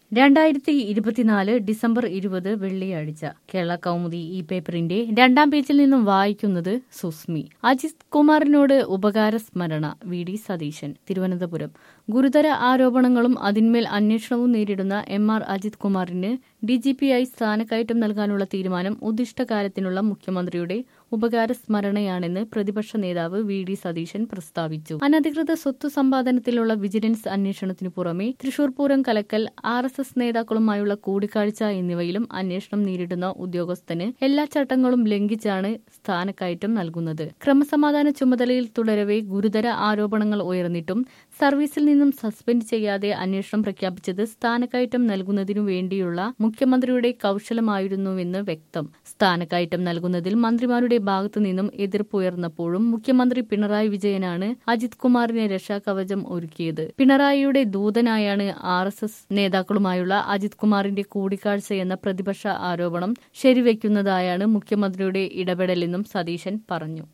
രണ്ടായിരത്തി ഇരുപത്തിനാല് ഡിസംബർ ഇരുപത് വെള്ളിയാഴ്ച കേരള കൗമുദി ഈ പേപ്പറിന്റെ രണ്ടാം പേജിൽ നിന്നും വായിക്കുന്നത് സുസ്മി അജിത് കുമാറിനോട് ഉപകാര സ്മരണ വി ഡി സതീശൻ തിരുവനന്തപുരം ഗുരുതര ആരോപണങ്ങളും അതിന്മേൽ അന്വേഷണവും നേരിടുന്ന എം ആർ അജിത് കുമാറിന് ഡി ജി പി ആയി സ്ഥാനക്കയറ്റം നൽകാനുള്ള തീരുമാനം ഉദ്ദിഷ്ടകാലത്തിനുള്ള മുഖ്യമന്ത്രിയുടെ ഉപകാര സ്മരണയാണെന്ന് പ്രതിപക്ഷ നേതാവ് വി ഡി സതീശൻ പ്രസ്താവിച്ചു അനധികൃത സ്വത്ത് സമ്പാദനത്തിലുള്ള വിജിലൻസ് അന്വേഷണത്തിനു പുറമെ തൃശൂർ പൂരം കലക്കൽ ആർ എസ് എസ് നേതാക്കളുമായുള്ള കൂടിക്കാഴ്ച എന്നിവയിലും അന്വേഷണം നേരിടുന്ന ഉദ്യോഗസ്ഥന് എല്ലാ ചട്ടങ്ങളും ലംഘിച്ചാണ് സ്ഥാനക്കയറ്റം നൽകുന്നത് ക്രമസമാധാന ചുമതലയിൽ തുടരവെ ഗുരുതര ആരോപണങ്ങൾ ഉയർന്നിട്ടും സർവീസിൽ നിന്നും സസ്പെൻഡ് ചെയ്യാതെ അന്വേഷണം പ്രഖ്യാപിച്ചത് സ്ഥാനക്കയറ്റം നൽകുന്നതിനു വേണ്ടിയുള്ള മുഖ്യമന്ത്രിയുടെ കൌശലമായിരുന്നുവെന്ന് വ്യക്തം സ്ഥാനക്കയറ്റം നൽകുന്നതിൽ മന്ത്രിമാരുടെ ഭാഗത്തു നിന്നും എതിർപ്പുയർന്നപ്പോഴും മുഖ്യമന്ത്രി പിണറായി വിജയനാണ് അജിത് കുമാറിനെ രക്ഷാകവചം ഒരുക്കിയത് പിണറായിയുടെ ദൂതനായാണ് ആർ എസ് എസ് നേതാക്കളുമായുള്ള അജിത് കുമാറിന്റെ കൂടിക്കാഴ്ചയെന്ന പ്രതിപക്ഷ ആരോപണം ശരിവെക്കുന്നതായാണ് മുഖ്യമന്ത്രിയുടെ ഇടപെടലെന്നും സതീശൻ പറഞ്ഞു